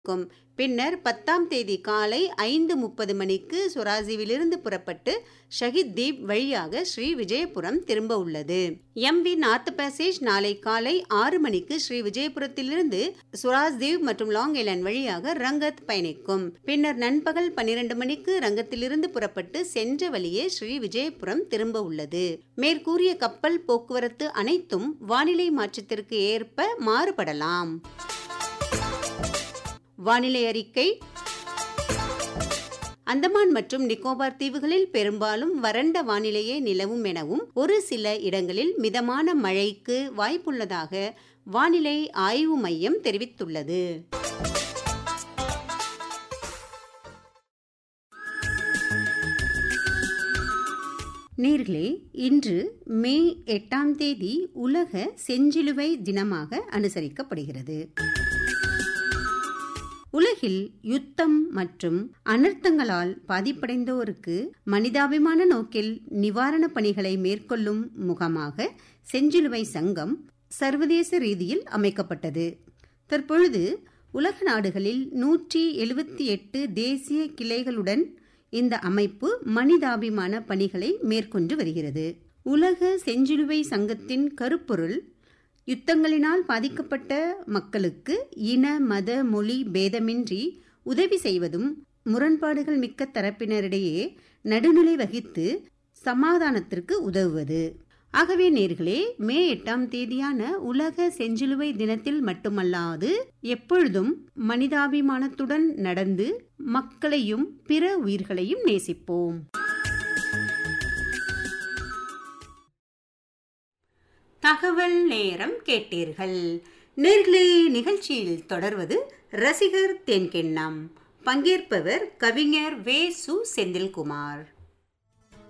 இருக்கும் பின்னர் பத்தாம் தேதி காலை ஐந்து முப்பது மணிக்கு சுராசிவிலிருந்து புறப்பட்டு ஷஹித் தீப் வழியாக ஸ்ரீ விஜயபுரம் திரும்ப உள்ளது எம் வி நார்த் பேசேஜ் நாளை காலை ஆறு மணிக்கு ஸ்ரீ விஜயபுரத்திலிருந்து சுராஜ்தீவ் மற்றும் லாங் ஐலாண்ட் வழியாக ரங்கத் பயணிக்கும் பின்னர் நண்பகல் பன்னிரண்டு மணிக்கு ரங்கத்திலிருந்து புறப்பட்டு சென்ற வழியே ஸ்ரீ விஜயபுரம் திரும்ப உள்ளது மேற்கூறிய கப்பல் போக்குவரத்து அனைத்தும் வானிலை மாற்றத்திற்கு ஏற்ப மாறுபடலாம் வானிலை அறிக்கை அந்தமான் மற்றும் நிக்கோபார் தீவுகளில் பெரும்பாலும் வறண்ட வானிலையே நிலவும் எனவும் ஒரு சில இடங்களில் மிதமான மழைக்கு வாய்ப்புள்ளதாக வானிலை ஆய்வு மையம் தெரிவித்துள்ளது நேர்களே இன்று மே எட்டாம் தேதி உலக செஞ்சிலுவை தினமாக அனுசரிக்கப்படுகிறது உலகில் யுத்தம் மற்றும் அனர்த்தங்களால் பாதிப்படைந்தோருக்கு மனிதாபிமான நோக்கில் நிவாரணப் பணிகளை மேற்கொள்ளும் முகமாக செஞ்சிலுவை சங்கம் சர்வதேச ரீதியில் அமைக்கப்பட்டது தற்பொழுது உலக நாடுகளில் நூற்றி எழுபத்தி எட்டு தேசிய கிளைகளுடன் இந்த அமைப்பு மனிதாபிமான பணிகளை மேற்கொண்டு வருகிறது உலக செஞ்சிலுவை சங்கத்தின் கருப்பொருள் யுத்தங்களினால் பாதிக்கப்பட்ட மக்களுக்கு இன மத மொழி பேதமின்றி உதவி செய்வதும் முரண்பாடுகள் மிக்க தரப்பினரிடையே நடுநிலை வகித்து சமாதானத்திற்கு உதவுவது ஆகவே நேர்களே மே எட்டாம் தேதியான உலக செஞ்சிலுவை தினத்தில் மட்டுமல்லாது எப்பொழுதும் மனிதாபிமானத்துடன் நடந்து மக்களையும் பிற உயிர்களையும் நேசிப்போம் தகவல் நேரம் கேட்டீர்கள் நேர்களே நிகழ்ச்சியில் தொடர்வது ரசிகர் தென்கெண்ணம் பங்கேற்பவர் கவிஞர் வே சு செந்தில்குமார்